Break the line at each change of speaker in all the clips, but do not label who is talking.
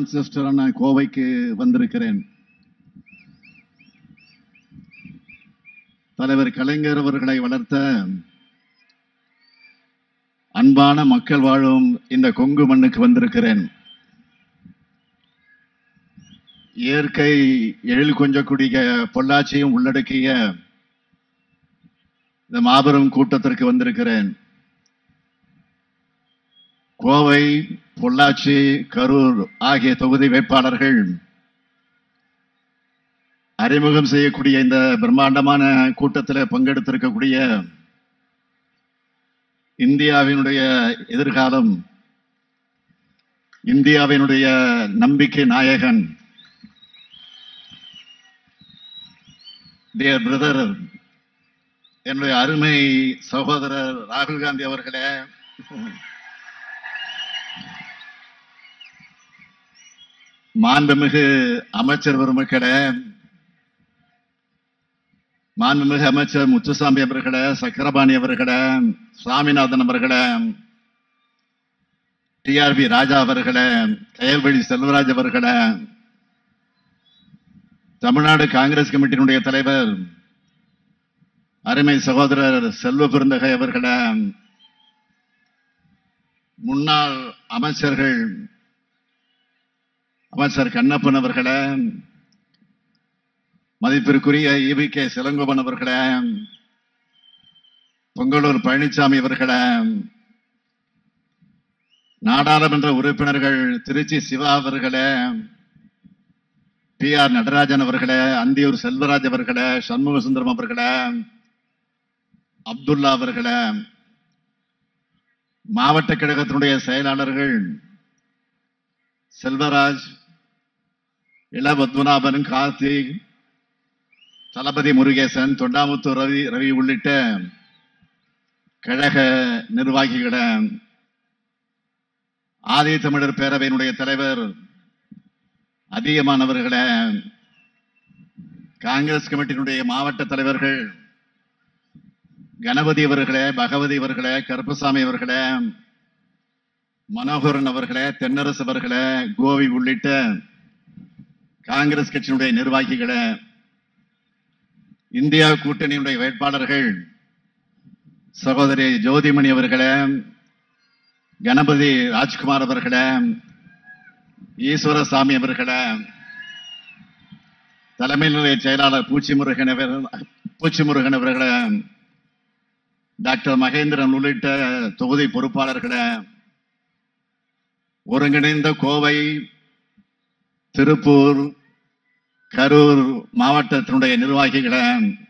ஆன்செஸ்டரான கோவைக்கு வந்திருக்கிறேன் தலைவர் கலைஞர் அவர்களை வளர்த்த அன்பான மக்கள் வாழும் இந்த கொங்கு மண்ணுக்கு வந்திருக்கிறேன் இயற்கை எழில் கொஞ்சக்கூடிய பொள்ளாச்சியும் உள்ளடக்கிய இந்த மாபெரும் கூட்டத்திற்கு வந்திருக்கிறேன் கோவை பொள்ளாச்சி கரூர் ஆகிய தொகுதி வேட்பாளர்கள் அறிமுகம் செய்யக்கூடிய இந்த பிரம்மாண்டமான கூட்டத்தில் பங்கெடுத்திருக்கக்கூடிய இந்தியாவினுடைய எதிர்காலம் இந்தியாவினுடைய நம்பிக்கை நாயகன் டியர் பிரதர் என்னுடைய அருமை சகோதரர் ராகுல் காந்தி அவர்களே மாண்புமிகு அமைச்சர் பெருமக்களே மாண்புமிகு அமைச்சர் முத்துசாமி அவர்களே சக்கரபாணி அவர்களே சுவாமிநாதன் அவர்களே டிஆர்பி ராஜா அவர்களே கயல்வழி செல்வராஜ் அவர்களே தமிழ்நாடு காங்கிரஸ் கமிட்டியினுடைய தலைவர் அருமை சகோதரர் செல்வ பெருந்தகை அவர்களே முன்னாள் அமைச்சர்கள் அமைச்சர் கண்ணப்பன் அவர்களே மதிப்பிற்குரிய இவி கே சிலங்கோபன் அவர்களே பொங்கலூர் பழனிசாமி அவர்களே நாடாளுமன்ற உறுப்பினர்கள் திருச்சி சிவா அவர்களே பி ஆர் நடராஜன் அவர்களே அந்தியூர் செல்வராஜ் அவர்களே சண்முக சுந்தரம் அவர்களே அப்துல்லா அவர்களே மாவட்ட கழகத்தினுடைய செயலாளர்கள் செல்வராஜ் இள பத்மநாபன் கார்த்திக் தளபதி முருகேசன் தொண்டாமுத்தூர் ரவி ரவி உள்ளிட்ட கழக நிர்வாகிகள ஆதி தமிழர் பேரவையினுடைய தலைவர் அதிகமானவர்களே காங்கிரஸ் கமிட்டியினுடைய மாவட்ட தலைவர்கள் கணபதி அவர்களே பகவதி அவர்களே கருப்பசாமி அவர்களே மனோகரன் அவர்களே தென்னரசு அவர்களே கோவி உள்ளிட்ட காங்கிரஸ் கட்சியினுடைய நிர்வாகிகளே இந்தியா கூட்டணியினுடைய வேட்பாளர்கள் சகோதரி ஜோதிமணி அவர்களே கணபதி ராஜ்குமார் அவர்களே ஈஸ்வரசாமி அவர்களே தலைமை நிலைய செயலாளர் பூச்சி முருகன் அவர்- பூச்சி முருகன் அவர்களே டாக்டர் மகேந்திரன் உள்ளிட்ட தொகுதி பொறுப்பாளர்களே ஒருங்கிணைந்த கோவை திருப்பூர் கரூர் மாவட்டத்தினுடைய நிர்வாகிகளே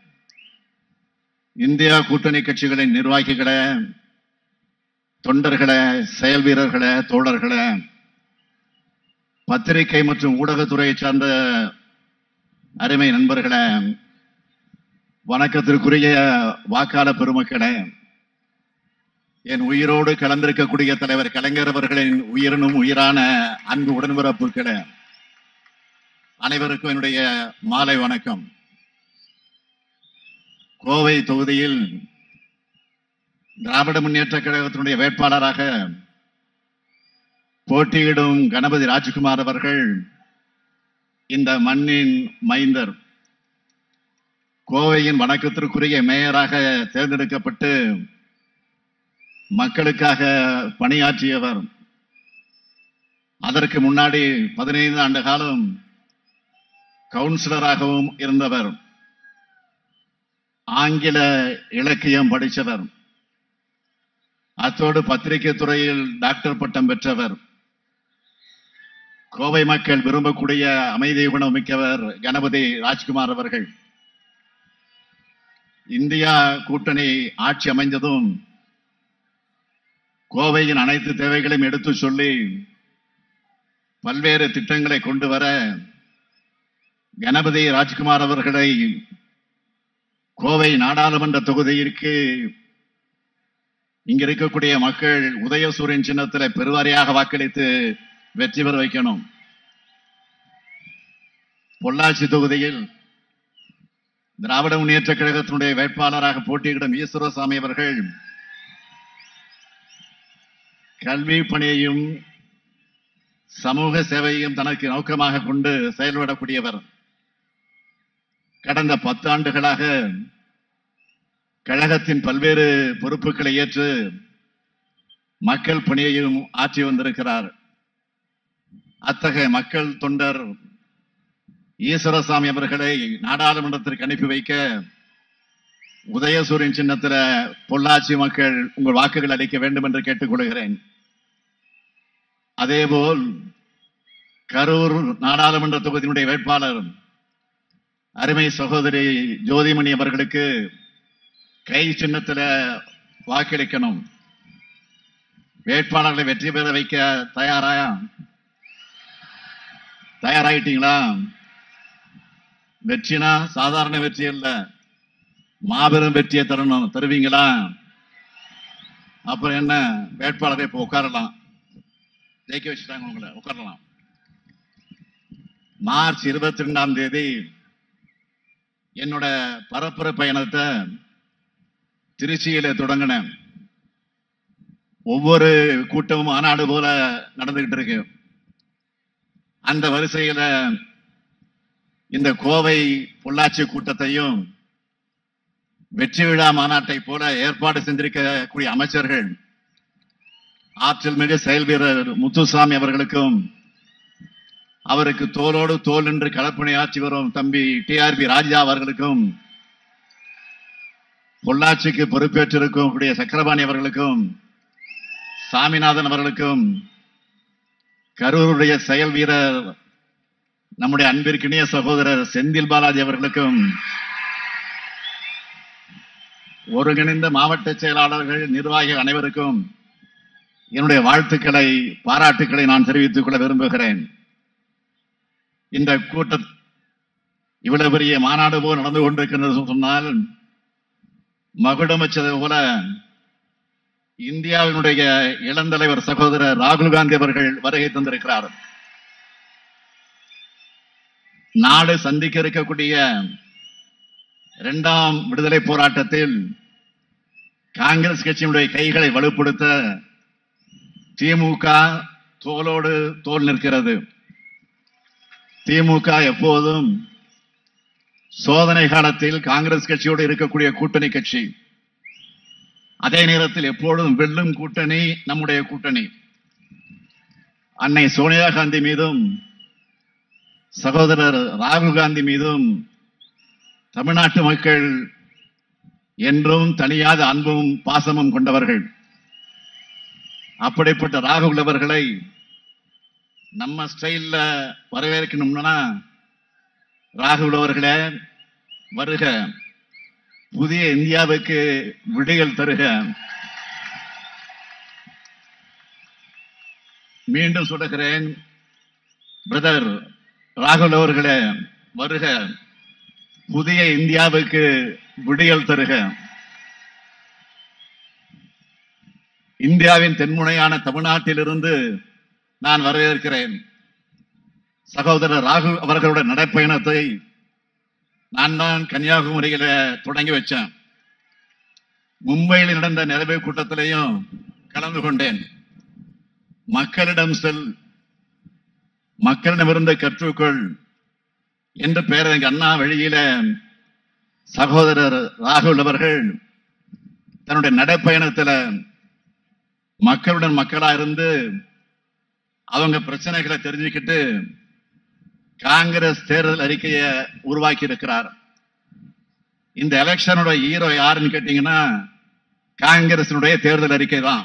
இந்தியா கூட்டணி கட்சிகளின் நிர்வாகிகளே தொண்டர்களே செயல் வீரர்களே தோழர்களே பத்திரிகை மற்றும் ஊடகத்துறையை சார்ந்த அருமை நண்பர்களே வணக்கத்திற்குரிய வாக்காளர் பெருமக்களே என் உயிரோடு கலந்திருக்கக்கூடிய தலைவர் கலைஞர் அவர்களின் உயிரினும் உயிரான அன்பு உடன்பிறப்புகளே அனைவருக்கும் என்னுடைய மாலை வணக்கம் கோவை தொகுதியில் திராவிட முன்னேற்ற கழகத்தினுடைய வேட்பாளராக போட்டியிடும் கணபதி ராஜ்குமார் அவர்கள் இந்த மண்ணின் மைந்தர் கோவையின் வணக்கத்திற்குரிய மேயராக தேர்ந்தெடுக்கப்பட்டு மக்களுக்காக பணியாற்றியவர் அதற்கு முன்னாடி பதினைந்து ஆண்டு காலம் கவுன்சிலராகவும் இருந்தவர் ஆங்கில இலக்கியம் படித்தவர் அத்தோடு பத்திரிகை துறையில் டாக்டர் பட்டம் பெற்றவர் கோவை மக்கள் விரும்பக்கூடிய அமைதி குணம் மிக்கவர் கணபதி ராஜ்குமார் அவர்கள் இந்தியா கூட்டணி ஆட்சி அமைந்ததும் கோவையின் அனைத்து தேவைகளையும் எடுத்து சொல்லி பல்வேறு திட்டங்களை கொண்டு வர கணபதி ராஜ்குமார் அவர்களை கோவை நாடாளுமன்ற தொகுதியிற்கு இங்க இருக்கக்கூடிய மக்கள் உதயசூரியன் சின்னத்தில் பெருவாரியாக வாக்களித்து வெற்றி பெற வைக்கணும் பொள்ளாச்சி தொகுதியில் திராவிட முன்னேற்ற கழகத்தினுடைய வேட்பாளராக போட்டியிடும் ஈஸ்வரசாமி அவர்கள் கல்வி பணியையும் சமூக சேவையும் தனக்கு நோக்கமாக கொண்டு செயல்படக்கூடியவர் கடந்த பத்தாண்டுகளாக கழகத்தின் பல்வேறு பொறுப்புகளை ஏற்று மக்கள் பணியையும் ஆற்றி வந்திருக்கிறார் அத்தகைய மக்கள் தொண்டர் ஈஸ்வரசாமி அவர்களை நாடாளுமன்றத்திற்கு அனுப்பி வைக்க உதயசூரியன் சின்னத்தில பொள்ளாச்சி மக்கள் உங்கள் வாக்குகள் அளிக்க வேண்டும் என்று கேட்டுக்கொள்கிறேன் அதேபோல் கரூர் நாடாளுமன்ற தொகுதியினுடைய வேட்பாளர் அருமை சகோதரி ஜோதிமணி அவர்களுக்கு கை சின்னத்தில வாக்களிக்கணும் வேட்பாளர்களை வெற்றி பெற வைக்க தயாரா தயாராயிட்டீங்களா வெற்றினா சாதாரண வெற்றி அல்ல மாபெரும் வெற்றியை தரணும் தருவீங்களா அப்புறம் என்ன வேட்பாளரை இப்ப உட்காரலாம் ஜெயிக்க வச்சுட்டாங்க உங்களை உட்காரலாம் மார்ச் இருபத்தி ரெண்டாம் தேதி என்னோட பரப்புரை பயணத்தை திருச்சியில தொடங்கினேன் ஒவ்வொரு கூட்டமும் மாநாடு போல நடந்துகிட்டு இருக்கு அந்த வரிசையில இந்த கோவை பொள்ளாச்சி கூட்டத்தையும் வெற்றி விழா மாநாட்டை போல ஏற்பாடு செஞ்சிருக்கக்கூடிய அமைச்சர்கள் ஆற்றல் மிகு செயல் வீரர் முத்துசாமி அவர்களுக்கும் அவருக்கு தோளோடு தோல் என்று களப்பணி ஆற்றி வரும் தம்பி டிஆர்பி ராஜா அவர்களுக்கும் பொள்ளாச்சிக்கு பொறுப்பேற்றிருக்கும் கூடிய சக்கரபாணி அவர்களுக்கும் சாமிநாதன் அவர்களுக்கும் கரூருடைய செயல் வீரர் நம்முடைய அன்பிற்கினிய சகோதரர் செந்தில் பாலாஜி அவர்களுக்கும் ஒருங்கிணைந்த மாவட்ட செயலாளர்கள் நிர்வாகிகள் அனைவருக்கும் என்னுடைய வாழ்த்துக்களை பாராட்டுக்களை நான் தெரிவித்துக் கொள்ள விரும்புகிறேன் இந்த கூட்டம் இவ்வளவு பெரிய மாநாடு போல் நடந்து கொண்டிருக்கிறது சொன்னால் மகுடம் வச்சது போல இந்தியாவினுடைய இளந்தலைவர் சகோதரர் ராகுல் காந்தி அவர்கள் வருகை தந்திருக்கிறார் நாடு சந்திக்க இருக்கக்கூடிய இரண்டாம் விடுதலை போராட்டத்தில் காங்கிரஸ் கட்சியினுடைய கைகளை வலுப்படுத்த திமுக தோளோடு தோல் நிற்கிறது திமுக எப்போதும் சோதனை காலத்தில் காங்கிரஸ் கட்சியோடு இருக்கக்கூடிய கூட்டணி கட்சி அதே நேரத்தில் எப்பொழுதும் வெல்லும் கூட்டணி நம்முடைய கூட்டணி அன்னை சோனியா காந்தி மீதும் சகோதரர் ராகுல் காந்தி மீதும் தமிழ்நாட்டு மக்கள் என்றும் தனியாத அன்பும் பாசமும் கொண்டவர்கள் அப்படிப்பட்ட ராகுல் அவர்களை நம்ம ஸ்டைல்ல வரவேற்கணும்னா ராகுல் அவர்களே வருக புதிய இந்தியாவுக்கு விடிகள் தருக மீண்டும் சொல்லுகிறேன் பிரதர் ராகுல் அவர்களே வருக புதிய இந்தியாவுக்கு விடியல் தருக இந்தியாவின் தென்முனையான தமிழ்நாட்டிலிருந்து நான் வரவேற்கிறேன் சகோதரர் ராகுல் அவர்களுடைய நடைப்பயணத்தை நான் தான் கன்னியாகுமரியில தொடங்கி வச்சேன் மும்பையில் நடந்த நிறைவு கூட்டத்திலையும் கலந்து கொண்டேன் மக்களிடம் செல் மக்களிடமிருந்து கற்றுக்கொள் என்று பேரறிஞர் அண்ணா வழியில சகோதரர் ராகுல் அவர்கள் தன்னுடைய நடைப்பயணத்துல மக்களுடன் மக்களா இருந்து அவங்க பிரச்சனைகளை தெரிஞ்சுக்கிட்டு காங்கிரஸ் தேர்தல் அறிக்கையை உருவாக்கி இருக்கிறார் இந்த எலெக்ஷனோட ஹீரோ யாருன்னு கேட்டீங்கன்னா காங்கிரசினுடைய தேர்தல் அறிக்கை தான்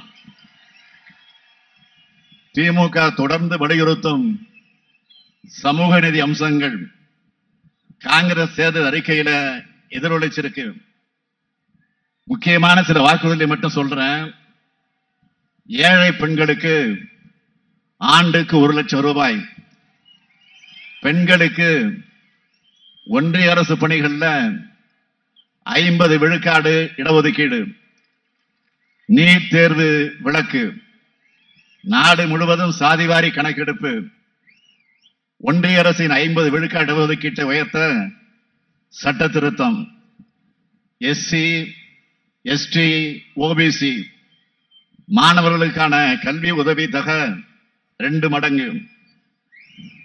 திமுக தொடர்ந்து வலியுறுத்தும் சமூக நீதி அம்சங்கள் காங்கிரஸ் தேர்தல் அறிக்கையில எதிரொலிச்சிருக்கு முக்கியமான சில வாக்குறுதிகளை மட்டும் சொல்றேன் ஏழை பெண்களுக்கு ஆண்டுக்கு ஒரு லட்சம் ரூபாய் பெண்களுக்கு ஒன்றிய அரசு பணிகள்ல ஐம்பது விழுக்காடு இடஒதுக்கீடு நீட் தேர்வு விலக்கு நாடு முழுவதும் சாதிவாரி கணக்கெடுப்பு ஒன்றிய அரசின் ஐம்பது விழுக்காடு இடஒதுக்கீட்டை உயர்த்த சட்ட திருத்தம் எஸ்சி எஸ்டி ஓபிசி மாணவர்களுக்கான கல்வி உதவி தொகை ரெண்டு மடங்கு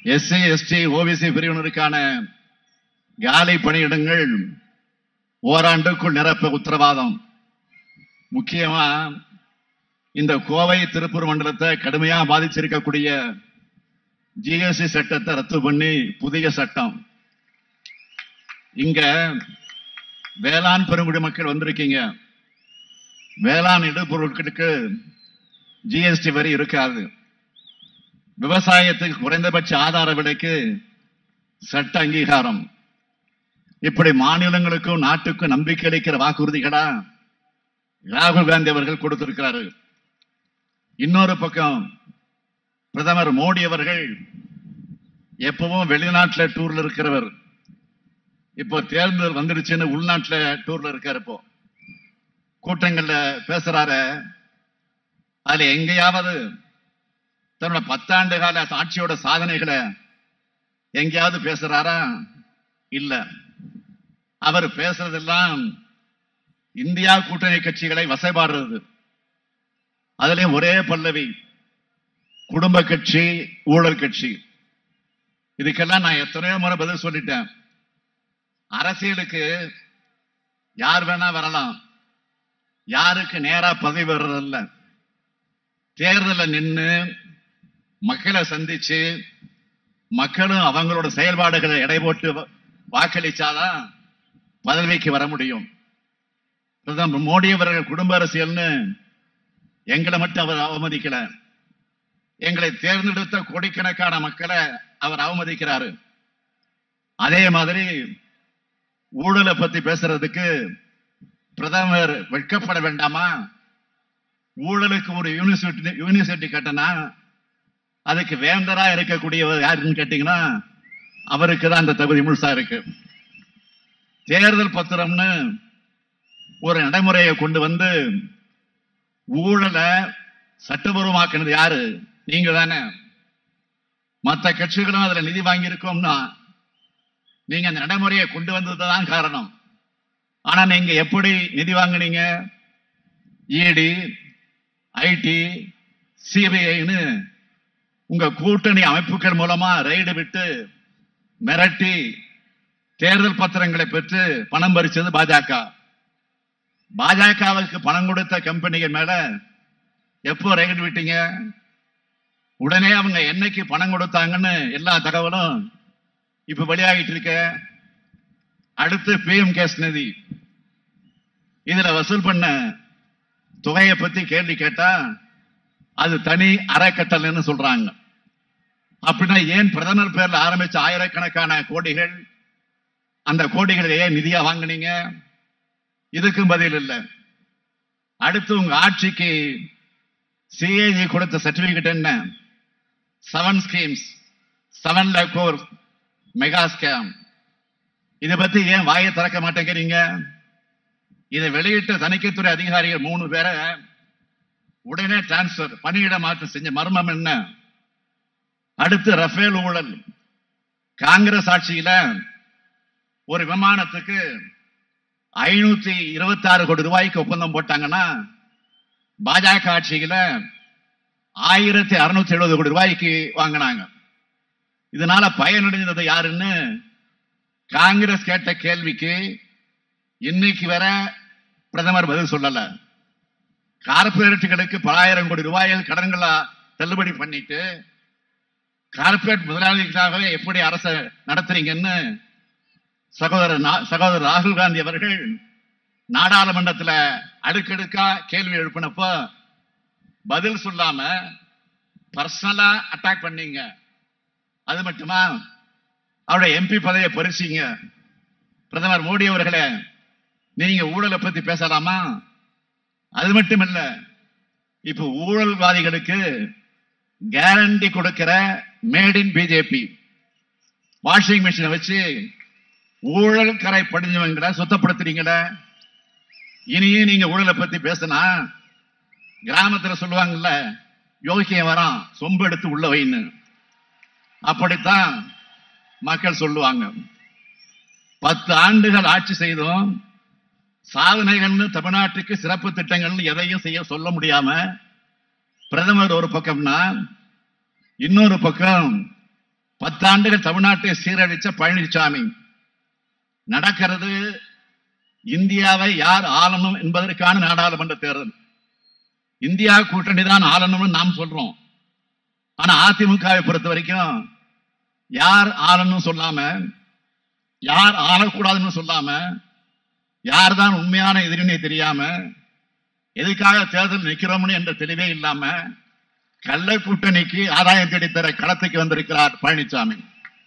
எஸ்சி எஸ்டி ஓபிசி பிரிவினருக்கான காலி பணியிடங்கள் ஓராண்டுக்குள் நிரப்ப உத்தரவாதம் முக்கியமா இந்த கோவை திருப்பூர் மண்டலத்தை கடுமையா பாதிச்சிருக்கக்கூடிய ஜிஎஸ்டி சட்டத்தை ரத்து பண்ணி புதிய சட்டம் இங்க வேளாண் பெருங்குடி மக்கள் வந்திருக்கீங்க வேளாண் இடுபொருட்களுக்கு ஜிஎஸ்டி வரி இருக்காது விவசாயத்துக்கு குறைந்தபட்ச ஆதார விலைக்கு சட்ட அங்கீகாரம் இப்படி மாநிலங்களுக்கும் நாட்டுக்கும் நம்பிக்கை அளிக்கிற வாக்குறுதிகளா ராகுல் காந்தி அவர்கள் கொடுத்திருக்கிறாரு இன்னொரு பக்கம் பிரதமர் மோடி அவர்கள் எப்பவும் வெளிநாட்டுல டூர்ல இருக்கிறவர் இப்போ தேர்தல் வந்துடுச்சுன்னு உள்நாட்டுல டூர்ல இருக்காரு இப்போ கூட்டங்கள்ல பேசுறாரு அதுல எங்கேயாவது தன்னோட பத்தாண்டு கால ஆட்சியோட சாதனைகளை எங்கேயாவது பேசுறாரா இல்ல அவர் பேசுறதெல்லாம் இந்தியா கூட்டணி கட்சிகளை வசைபாடுறது அதுலயும் ஒரே பல்லவி குடும்ப கட்சி ஊழல் கட்சி இதுக்கெல்லாம் நான் எத்தனையோ முறை பதில் சொல்லிட்டேன் அரசியலுக்கு யார் வேணா வரலாம் யாருக்கு நேரா பதவி வர்றதில்ல தேர்தலில் நின்னு மக்களை சந்திச்சு மக்களும் அவங்களோட செயல்பாடுகளை எடை போட்டு வ- வாக்களிச்சாதான் பதவிக்கு வர முடியும் பிரதமர் மோடி அவர்கள் குடும்ப அரசியல்னு எங்களை மட்டும் அவர் அவமதிக்கல எங்களை தேர்ந்தெடுத்த கோடிக்கணக்கான மக்களை அவர் அவமதிக்கிறாரு அதே மாதிரி ஊழலை பத்தி பேசுறதுக்கு பிரதமர் வெட்கப்பட வேண்டாமா ஊழலுக்கு ஒரு யூனிவர்சிட்டி யூனிவர்சிட்டி கட்டினா அதுக்கு வேந்தரா இருக்கக்கூடியவர் யாருன்னு கேட்டீங்கன்னா அவருக்கு தான் அந்த தகுதி முழுசா இருக்கு தேர்தல் பத்திரம்னு ஒரு நடைமுறையை கொண்டு வந்து ஊழலை சட்டபூர்வமாக்குனது யாரு நீங்க தானே மற்ற கட்சிகளும் அதுல நிதி வாங்கியிருக்கோம்னா நீங்க அந்த நடைமுறையை கொண்டு வந்ததுதான் காரணம் ஆனா நீங்க எப்படி நிதி வாங்குனீங்க இடி ஐடி சிபிஐன்னு உங்க கூட்டணி அமைப்புகள் மூலமா ரைடு விட்டு மிரட்டி தேர்தல் பத்திரங்களை பெற்று பணம் பறிச்சது பாஜக பாஜகவுக்கு பணம் கொடுத்த கம்பெனிகள் மேல எப்போ ரைடு விட்டீங்க உடனே அவங்க என்னைக்கு பணம் கொடுத்தாங்கன்னு எல்லா தகவலும் இப்ப வெளியாகிட்டு இருக்க அடுத்து பிஎம் கேஸ் நிதி இதுல வசூல் பண்ண தொகையை பத்தி கேள்வி கேட்டா அது தனி அறக்கட்டளைன்னு சொல்றாங்க அப்படின்னா ஏன் பிரதமர் பேர்ல ஆரம்பிச்ச ஆயிரக்கணக்கான கோடிகள் அந்த கோடிகளை ஏன் நிதியா வாங்குனீங்க இதுக்கும் பதில் இல்லை அடுத்து உங்க ஆட்சிக்கு சிஏஜி கொடுத்த சர்டிபிகேட் என்ன seven schemes seven lakh crore mega scam இதை பத்தி ஏன் வாயை திறக்க மாட்டேங்கிறீங்க இதை வெளியிட்ட தணிக்கைத்துறை அதிகாரிகள் மூணு பேரை உடனே டிரான்ஸ்பர் பணியிட மாற்றம் செஞ்ச மர்மம் என்ன அடுத்து ரஃபேல் ஊழல் காங்கிரஸ் ஆட்சியில ஒரு விமானத்துக்கு ஐநூத்தி இருபத்தி ஆறு கோடி ரூபாய்க்கு ஒப்பந்தம் போட்டாங்கன்னா பாஜக ஆட்சியில ஆயிரத்தி அறுநூத்தி எழுபது கோடி ரூபாய்க்கு வாங்கினாங்க இதனால பயனடைந்தது யாருன்னு காங்கிரஸ் கேட்ட கேள்விக்கு இன்னைக்கு வர பிரதமர் பதில் சொல்லல கார்பரேட்டுகளுக்கு பலாயிரம் கோடி ரூபாயில் கடன்களை தள்ளுபடி பண்ணிட்டு கார்பரேட் முதலாளிகளாகவே எப்படி அரச நடத்துறீங்கன்னு சகோதரர் நா- சகோதரர் ராகுல் காந்தி அவர்கள் நாடாளுமன்றத்துல அடுக்கடுக்கா கேள்வி எழுப்பினப்போ பதில் சொல்லாம பர்சனலா அட்டாக் பண்ணீங்க அது மட்டுமா அவருடைய எம்பி பதவியை பறிச்சீங்க பிரதமர் மோடி அவர்களே நீங்க ஊழலை பத்தி பேசலாமா அது மட்டும் இல்ல இப்ப ஊழல்வாதிகளுக்கு கேரண்டி கொடுக்கிற மேட் இன் பிஜேபி வாஷிங் மிஷினை வச்சு ஊழல் கரை படிஞ்சவங்களை சுத்தப்படுத்துறீங்களே இனியும் நீங்க ஊழலை பத்தி பேசினா கிராமத்துல சொல்லுவாங்கல்ல யோகியம் வரான் சொம்பு எடுத்து உள்ள வைன்னு அப்படித்தான் மக்கள் சொல்லுவாங்க பத்து ஆண்டுகள் ஆட்சி செய்தோம் சாதனைகள்னு தமிழ்நாட்டுக்கு சிறப்பு திட்டங்கள்னு எதையும் செய்ய சொல்ல முடியாம பிரதமர் ஒரு பக்கம்னா இன்னொரு பக்கம் பத்தாண்டுகள் தமிழ்நாட்டை சீரழிச்ச பழனிசாமி நடக்கிறது இந்தியாவை யார் ஆளணும் என்பதற்கான நாடாளுமன்ற தேர்தல் இந்தியா கூட்டணி தான் ஆளணும்னு நாம் சொல்றோம் ஆனா அதிமுகவை பொறுத்த வரைக்கும் யார் ஆளணும் சொல்லாம யார் ஆளக்கூடாதுன்னு சொல்லாம யார் தான் உண்மையான எதிரினே தெரியாம எதுக்காக தேர்தல் நிக்கிறோம்னு என்ற தெளிவே இல்லாம கள்ள கூட்டணிக்கு ஆதாயம் தேடித்தர களத்துக்கு வந்திருக்கிறார் பழனிசாமி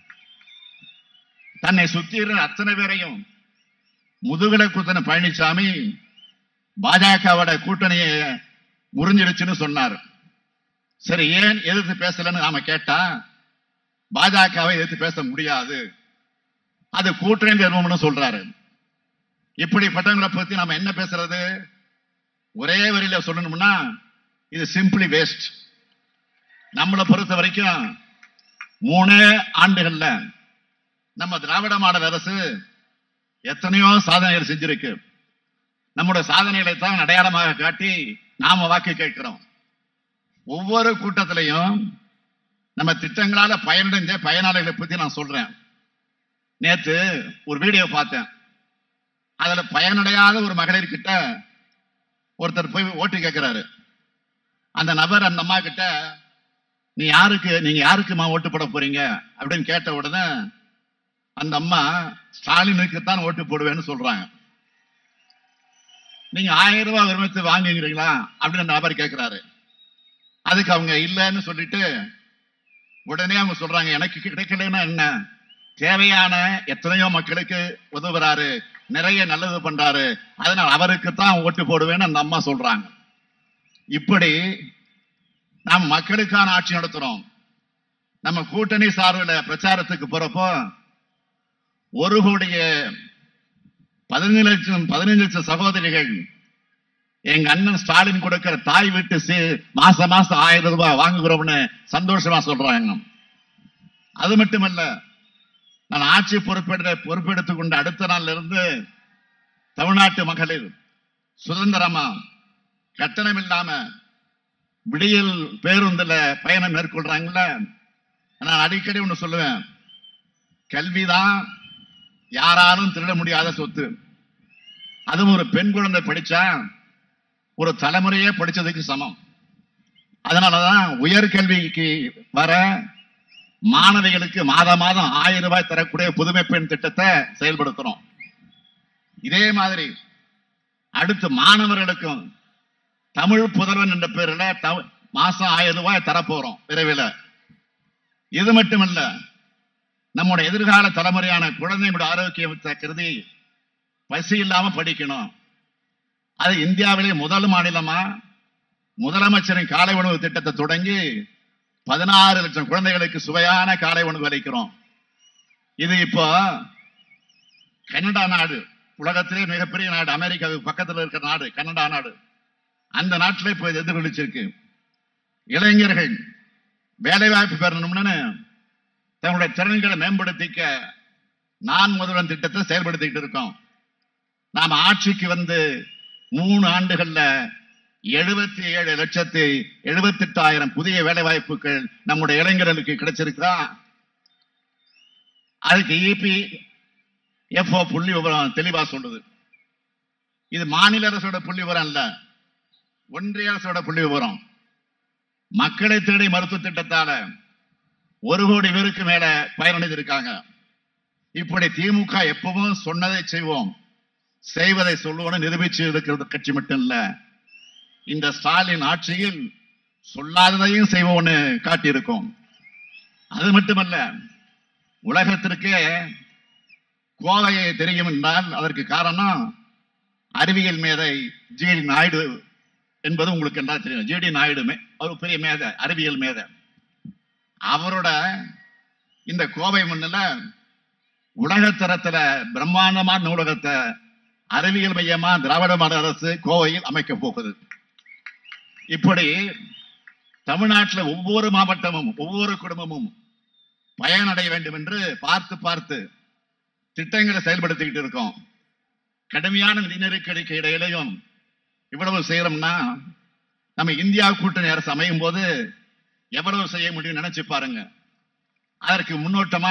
தன்னை சுத்தி இருந்த அத்தனை பேரையும் முதுகுல குத்தன பழனிசாமி பாஜகவோட கூட்டணியை முறிஞ்சிடுச்சுன்னு சொன்னார் சரி ஏன் எதிர்த்து பேசலன்னு நாம கேட்டா பாஜகவை எதிர்த்து பேச முடியாது அது கூட்டணி தர்மம்னு சொல்றாரு இப்படிப்பட்டவங்களை பத்தி நாம என்ன பேசுறது ஒரே வரியில சொல்லணும்னா இது சிம்பிளி வேஸ்ட் நம்மளை பொறுத்த வரைக்கும் மூணே ஆண்டுகள்ல நம்ம திராவிட மாடல் அரசு எத்தனையோ சாதனைகள் செஞ்சிருக்கு நம்முடைய சாதனைகளை தான் அடையாளமாக காட்டி நாம வாக்கு கேட்கிறோம் ஒவ்வொரு கூட்டத்திலையும் நம்ம திட்டங்களால பயனடைஞ்ச பயனாளிகளை பத்தி நான் சொல்றேன் நேத்து ஒரு வீடியோ பார்த்தேன் அதுல பயனடையாத ஒரு மகளிர் கிட்ட ஒருத்தர் போய் ஓட்டு கேட்கிறாரு அந்த நபர் அந்த அம்மா கிட்ட நீ யாருக்கு நீங்க யாருக்குமா ஓட்டு போட போறீங்க அப்படின்னு கேட்ட உடனே அந்த அம்மா ஸ்டாலினுக்கு தான் ஓட்டு போடுவேன்னு சொல்றாங்க நீங்க ஆயிரம் ரூபாய் விரும்பத்து வாங்குகிறீங்களா அப்படின்னு அந்த நபர் கேட்கிறாரு அதுக்கு அவங்க இல்லைன்னு சொல்லிட்டு உடனே அவங்க சொல்றாங்க எனக்கு கிடைக்கலன்னா என்ன தேவையான எத்தனையோ மக்களுக்கு உதவுறாரு நிறைய நல்லது பண்றாரு அதனால் அவருக்கு தான் ஓட்டு போடுவேன்னு அந்த அம்மா சொல்றாங்க இப்படி நாம் மக்களுக்கான ஆட்சி நடத்துறோம் நம்ம கூட்டணி சார்பில் பிரச்சாரத்துக்கு போறப்போ ஒரு கோடிய பதினஞ்சு லட்சம் பதினஞ்சு லட்சம் சகோதரிகள் எங்க அண்ணன் ஸ்டாலின் கொடுக்கிற தாய் வீட்டு சீ- மாசம் மாசம் ஆயிரம் ரூபாய் வாங்குகிறோம்னு சந்தோஷமா சொல்றாங்க அது மட்டுமல்ல நான் ஆட்சி பொறுப்பெடுத்த பொறுப்பெடுத்துக் கொண்ட அடுத்த நாள்ல இருந்து தமிழ்நாட்டு மகளிர் சுதந்திரமா கட்டணம் இல்லாம விடியல் பேருந்துல பயணம் மேற்கொள்றாங்கல்ல நான் அடிக்கடி ஒண்ணு சொல்லுவேன் கல்விதான் யாராலும் திருட முடியாத சொத்து அதுவும் ஒரு பெண் குழந்தை படிச்சா ஒரு தலைமுறையே படிச்சதுக்கு சமம் அதனாலதான் உயர்கல்விக்கு வர மாணவிகளுக்கு மாத மாதம் ஆயிரம் ரூபாய் தரக்கூடிய புதுமை பெண் திட்டத்தை செயல்படுத்துறோம் இதே மாதிரி அடுத்து மாணவர்களுக்கும் தமிழ் புதல்வன் என்ற பேர்ல தவ- மாசம் ஆயிரம் ரூபாய் தரப்போறோம் விரைவில் இது மட்டுமல்ல நம்முடைய எதிர்கால தலைமுறையான குழந்தையோட ஆரோக்கியத்தை கருதி பசி இல்லாம படிக்கணும் அது இந்தியாவிலே முதல் மாநிலமா முதலமைச்சரின் காலை உணவு திட்டத்தை தொடங்கி பதினாறு லட்சம் குழந்தைகளுக்கு சுவையான காலை உணவு அளிக்கிறோம் இது இப்போ கனடா நாடு உலகத்திலே மிகப்பெரிய நாடு அமெரிக்காவுக்கு பக்கத்துல இருக்கிற நாடு கனடா நாடு அந்த நாட்டிலே இப்போ இது எதிரொலிச்சிருக்கு இளைஞர்கள் வேலை வாய்ப்பு பெறணும்னு தங்களுடைய திறன்களை மேம்படுத்திக்க நான் முதல்வன் திட்டத்தை செயல்படுத்திக்கிட்டு இருக்கோம் நாம ஆட்சிக்கு வந்து மூணு ஆண்டுகள்ல எழுபத்தி ஏழு லட்சத்தி எழுபத்தி எட்டாயிரம் புதிய வேலை வாய்ப்புகள் நம்முடைய இளைஞர்களுக்கு கிடைச்சிருக்கிறா அதுக்கு இபி எஃப்ஓ புள்ளி விவரம் தெளிவா சொல்லுது இது மாநில அரசோட புள்ளி விவரம் இல்ல ஒன்றிய அரசோட புள்ளி விவரம் மக்களை தேடி மருத்துவ திட்டத்தால ஒரு கோடி பேருக்கு மேல பயனடைந்திருக்காங்க இப்படி திமுக எப்பவும் சொன்னதை செய்வோம் செய்வதை சொல்லுவோம்னு நிரூபிச்சு இருக்கிறது கட்சி மட்டும் இல்ல இந்த ஸ்டாலின் ஆட்சியில் சொல்லாததையும் செய்வோம்னு காட்டியிருக்கோம் அது மட்டுமல்ல உலகத்திற்கே கோவையை தெரியும் என்றால் அதற்கு காரணம் அறிவியல் மேதை ஜிடி நாயுடு என்பது உங்களுக்கு என்ன தெரியும் ஜிடி நாயுடு மே- ஒரு பெரிய மேதை அறிவியல் மேதை அவரோட இந்த கோவை மண்ணுல உலகத்தரத்துல பிரம்மாண்டமான நூலகத்தை அறிவியல் மையமா திராவிட மாடல் அரசு கோவையில் அமைக்க போகுது இப்படி தமிழ்நாட்டில் ஒவ்வொரு மாவட்டமும் ஒவ்வொரு குடும்பமும் பயனடைய வேண்டும் என்று பார்த்து பார்த்து திட்டங்களை செயல்படுத்திக்கிட்டு இருக்கோம் கடுமையான நிதி நெருக்கடிக்கு இடையிலையும் இவ்வளவு செய்யறோம்னா நம்ம இந்தியா கூட்டணி அரசு அமையும் போது எவ்வளவு செய்ய முடியும் நினைச்சு பாருங்க அதற்கு முன்னோட்டமா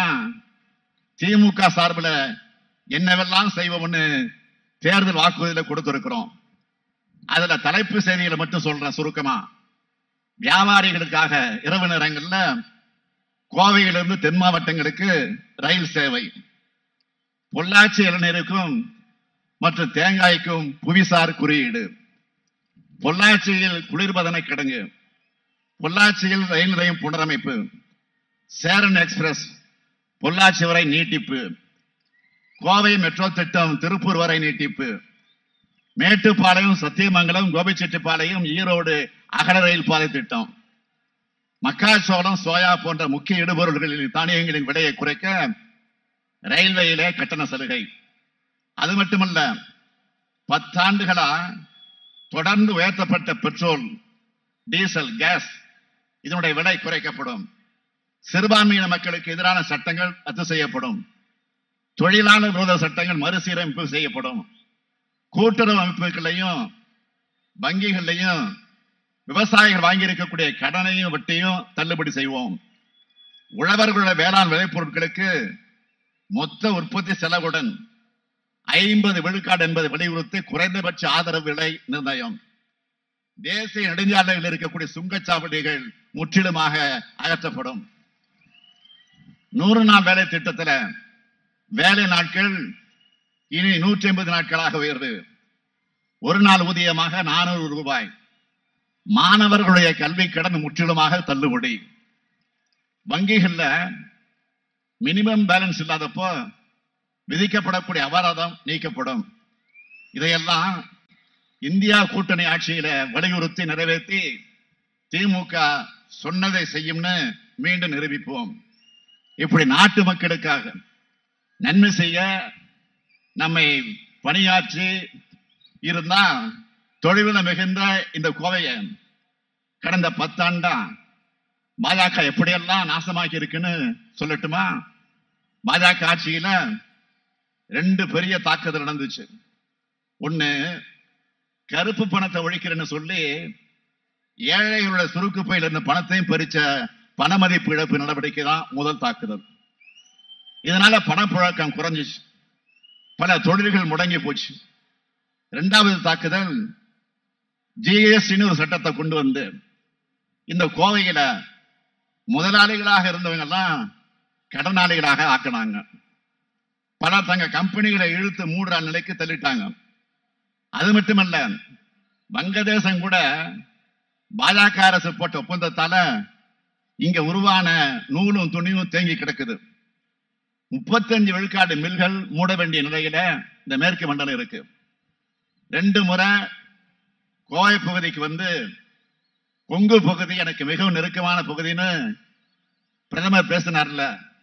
திமுக சார்பில் என்னவெல்லாம் செய்வோம்னு தேர்தல் வாக்குறுதியில கொடுத்திருக்கிறோம் அதுல தலைப்பு செய்திகளை மட்டும் சொல்றேன் சுருக்கமா வியாபாரிகளுக்காக இரவு நேரங்கள்ல கோவையிலிருந்து தென் மாவட்டங்களுக்கு ரயில் சேவை பொள்ளாச்சி இளநீருக்கும் மற்றும் தேங்காய்க்கும் புவிசார் குறியீடு பொள்ளாச்சியில் குளிர்பதன கிடங்கு பொள்ளாச்சியில் ரயில் நிலையம் புனரமைப்பு சேரன் எக்ஸ்பிரஸ் பொள்ளாச்சி வரை நீட்டிப்பு கோவை மெட்ரோ திட்டம் திருப்பூர் வரை நீட்டிப்பு மேட்டுப்பாளையம் சத்தியமங்கலம் கோபிச்செட்டிப்பாளையம் ஈரோடு அகல ரயில் பாதை திட்டம் மக்காச்சோளம் சோயா போன்ற முக்கிய இடுபொருள்களின் தானியங்களின் விலையை குறைக்க ரயில்வேயிலே கட்டண சலுகை அது மட்டுமல்ல பத்தாண்டுகளா தொடர்ந்து உயர்த்தப்பட்ட பெட்ரோல் டீசல் கேஸ் இதனுடைய விலை குறைக்கப்படும் சிறுபான்மையின மக்களுக்கு எதிரான சட்டங்கள் ரத்து செய்யப்படும் தொழிலாளர் விரோத சட்டங்கள் மறுசீரமைப்பு செய்யப்படும் கூட்டுறவு அமைப்புகளையும் வங்கிகளையும் விவசாயிகள் வாங்கியிருக்கக்கூடிய கடனையும் வட்டியும் தள்ளுபடி செய்வோம் உழவர்களுடைய வேளாண் விளைபொருட்களுக்கு மொத்த உற்பத்தி செலவுடன் ஐம்பது விழுக்காடு என்பதை வலியுறுத்தி குறைந்தபட்ச ஆதரவு விலை நிர்ணயம் தேசிய நெடுஞ்சாலைகளில் இருக்கக்கூடிய சுங்கச்சாவடிகள் முற்றிலுமாக அகற்றப்படும் நூறு நாள் வேலை திட்டத்துல வேலை நாட்கள் இனி நூற்றி ஐம்பது நாட்களாக உயர்வு ஒரு நாள் ஊதியமாக நானூறு ரூபாய் மாணவர்களுடைய கல்வி கடன் முற்றிலுமாக தள்ளுபடி வங்கிகள்ல மினிமம் பேலன்ஸ் இல்லாதப்போ விதிக்கப்படக்கூடிய அபராதம் நீக்கப்படும் இதையெல்லாம் இந்தியா கூட்டணி ஆட்சியில வலியுறுத்தி நிறைவேற்றி திமுக சொன்னதை செய்யும்னு மீண்டும் நிரூபிப்போம் இப்படி நாட்டு மக்களுக்காக நன்மை செய்ய நம்மை பணியாற்றி இருந்தா தொழில மிகுந்த இந்த கோவையை கடந்த பத்தாண்டா பாஜக எப்படியெல்லாம் நாசமாக்கி இருக்குன்னு சொல்லட்டுமா பாஜக ஆட்சியில ரெண்டு பெரிய தாக்குதல் நடந்துச்சு ஒண்ணு கருப்பு பணத்தை ஒழிக்கிறேன்னு சொல்லி ஏழைகளோட சுருக்கு பையில இருந்த பணத்தையும் பறிச்ச பணமதிப்பு இழப்பு நடவடிக்கை தான் முதல் தாக்குதல் இதனால பணப்புழக்கம் குறைஞ்சிச்சு பல தொழில்கள் முடங்கி போச்சு இரண்டாவது தாக்குதல் ஜிஎஸ்டின்னு ஒரு சட்டத்தை கொண்டு வந்து இந்த கோவையில முதலாளிகளாக இருந்தவங்க எல்லாம் கடனாளிகளாக ஆக்கினாங்க பல தங்க கம்பெனிகளை இழுத்து மூடுற நிலைக்கு தள்ளிட்டாங்க அது மட்டுமல்ல வங்கதேசம் கூட பாஜக அரசு போட்ட ஒப்பந்தத்தால இங்க உருவான நூலும் துணியும் தேங்கி கிடக்குது முப்பத்தஞ்சு விழுக்காடு மில்கள் மூட வேண்டிய நிலையில இந்த மேற்கு மண்டலம் இருக்கு ரெண்டு முறை கோவை பகுதிக்கு வந்து கொங்கு பகுதி எனக்கு மிகவும் நெருக்கமான பகுதின்னு பிரதமர் பேசினார்ல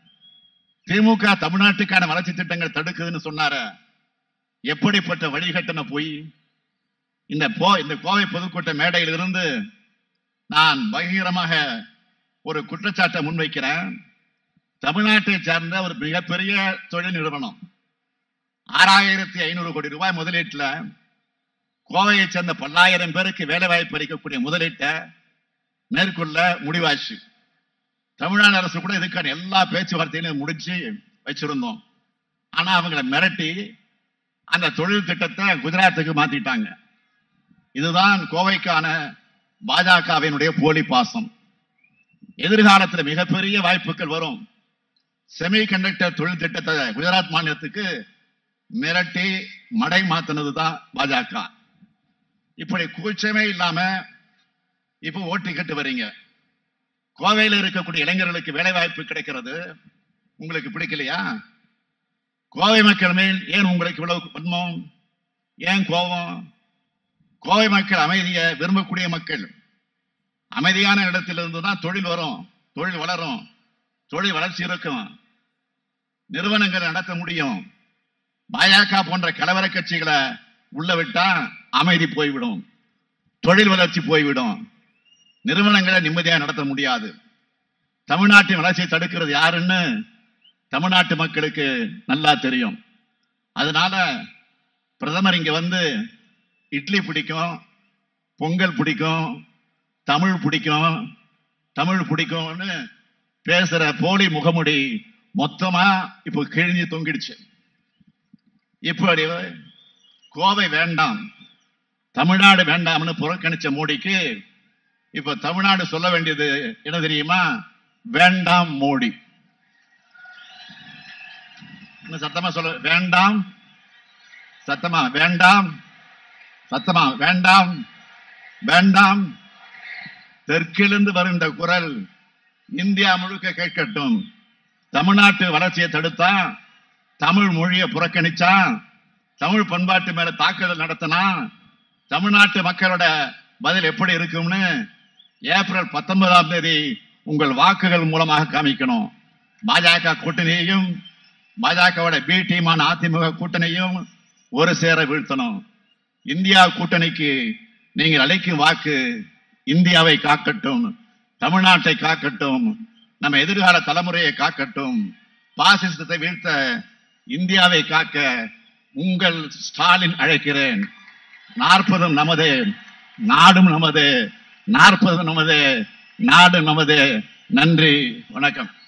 திமுக தமிழ்நாட்டுக்கான வளர்ச்சி திட்டங்கள் தடுக்குதுன்னு சொன்னார எப்படிப்பட்ட வழிகட்டண போய் இந்த போ இந்த கோவை பொதுக்கூட்ட மேடையில் இருந்து நான் பகிரமாக ஒரு குற்றச்சாட்டை முன்வைக்கிறேன் தமிழ்நாட்டை சார்ந்த ஒரு மிகப்பெரிய தொழில் நிறுவனம் ஆறாயிரத்தி ஐநூறு கோடி ரூபாய் முதலீட்டுல கோவையை சேர்ந்த பல்லாயிரம் பேருக்கு வேலை வாய்ப்பு அளிக்கக்கூடிய முதலீட்டை மேற்கொள்ள முடிவாச்சு தமிழ்நாடு அரசு கூட இதுக்கான எல்லா பேச்சுவார்த்தைகளையும் முடிச்சு வச்சிருந்தோம் ஆனா அவங்களை மிரட்டி அந்த தொழில் திட்டத்தை குஜராத்துக்கு மாத்திட்டாங்க இதுதான் கோவைக்கான பாஜகவினுடைய போலி பாசம் எதிர்காலத்தில் மிகப்பெரிய வாய்ப்புகள் வரும் செமி கண்டக்டர் தொழில் திட்டத்தை குஜராத் மாநிலத்துக்கு மிரட்டி மடை மாத்தினது தான் பாஜக இப்படி கூச்சமே இல்லாம இப்ப ஓட்டு கேட்டு வர்றீங்க கோவையில் இருக்கக்கூடிய இளைஞர்களுக்கு வேலை வாய்ப்பு கிடைக்கிறது உங்களுக்கு பிடிக்கலையா கோவை மக்கள் மேல் ஏன் உங்களுக்கு இவ்வளவு வன்மம் ஏன் கோபம் கோவை மக்கள் அமைதியை விரும்பக்கூடிய மக்கள் அமைதியான இடத்திலிருந்து தான் தொழில் வரும் தொழில் வளரும் தொழில் வளர்ச்சி இருக்கும் நிறுவனங்கள் நடத்த முடியும் பாஜக போன்ற கலவர கட்சிகளை உள்ள விட்டா அமைதி போய்விடும் தொழில் வளர்ச்சி போய்விடும் நிறுவனங்களை நிம்மதியாக நடத்த முடியாது தமிழ்நாட்டின் வளர்ச்சியை தடுக்கிறது யாருன்னு தமிழ்நாட்டு மக்களுக்கு நல்லா தெரியும் அதனால பிரதமர் இங்க வந்து இட்லி பிடிக்கும் பொங்கல் பிடிக்கும் தமிழ் பிடிக்கும் தமிழ் பிடிக்கும்னு பேசுற போலி முகமுடி மொத்தமா இப்போ கிழிஞ்சு தொங்கிடுச்சு இப்படி கோவை வேண்டாம் தமிழ்நாடு வேண்டாம்னு புறக்கணிச்ச மோடிக்கு இப்ப தமிழ்நாடு சொல்ல வேண்டியது என்ன தெரியுமா வேண்டாம் மோடி இன்னும் சத்தமா சொல்ல வேண்டாம் சத்தமா வேண்டாம் சத்தமா வேண்டாம் வேண்டாம் தெற்கிலிருந்து வருகின்ற குரல் இந்தியா முழுக்க கேட்கட்டும் தமிழ்நாட்டு வளர்ச்சியை தடுத்தா தமிழ் மொழியை புறக்கணிச்சா தமிழ் பண்பாட்டு மேல தாக்குதல் நடத்தினா தமிழ்நாட்டு மக்களோட பதில் எப்படி இருக்கும்னு ஏப்ரல் பத்தொன்பதாம் தேதி உங்கள் வாக்குகள் மூலமாக காமிக்கணும் பாஜக கூட்டணியையும் பாஜகவோட பி டீமான அதிமுக கூட்டணியும் ஒரு சேர வீழ்த்தணும் இந்தியா கூட்டணிக்கு நீங்கள் அளிக்கும் வாக்கு இந்தியாவை காக்கட்டும் தமிழ்நாட்டை காக்கட்டும் நம்ம எதிர்கால தலைமுறையை காக்கட்டும் பாசிசத்தை வீழ்த்த இந்தியாவை காக்க உங்கள் ஸ்டாலின் அழைக்கிறேன் நாற்பதும் நமது நாடும் நமது நாற்பது நமது நாடு நமது நன்றி வணக்கம்